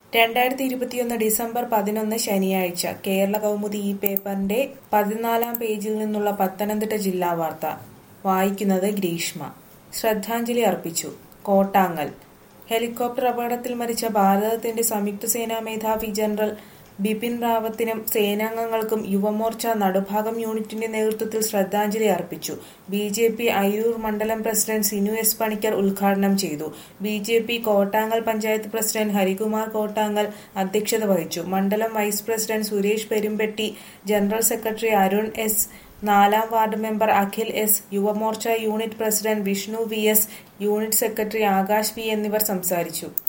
രണ്ടായിരത്തി ഇരുപത്തിയൊന്ന് ഡിസംബർ പതിനൊന്ന് ശനിയാഴ്ച കേരള കൗമുദി ഈ പേപ്പറിന്റെ പതിനാലാം പേജിൽ നിന്നുള്ള പത്തനംതിട്ട ജില്ലാ വാർത്ത വായിക്കുന്നത് ഗ്രീഷ്മ ശ്രദ്ധാഞ്ജലി അർപ്പിച്ചു കോട്ടാങ്ങൽ ഹെലികോപ്റ്റർ അപകടത്തിൽ മരിച്ച ഭാരതത്തിന്റെ സംയുക്ത സേനാ മേധാവി ജനറൽ ബിപിൻ റാവത്തിനും സേനാംഗങ്ങൾക്കും യുവമോർച്ച നടുഭാഗം യൂണിറ്റിന്റെ നേതൃത്വത്തിൽ ശ്രദ്ധാഞ്ജലി അർപ്പിച്ചു ബി ജെ പി അയ്യൂർ മണ്ഡലം പ്രസിഡന്റ് സിനു എസ് പണിക്കർ ഉദ്ഘാടനം ചെയ്തു B J P Kottangal panchayat president Harikumar Kottangal അധ്യക്ഷത വഹിച്ചു മണ്ഡലം vice president Suresh Perumpetty general secretary Arun S നാലാം ward member Akhil S Yuvamorcha unit president Vishnu V S unit secretary Akash V എന്നിവർ സംസാരിച്ചു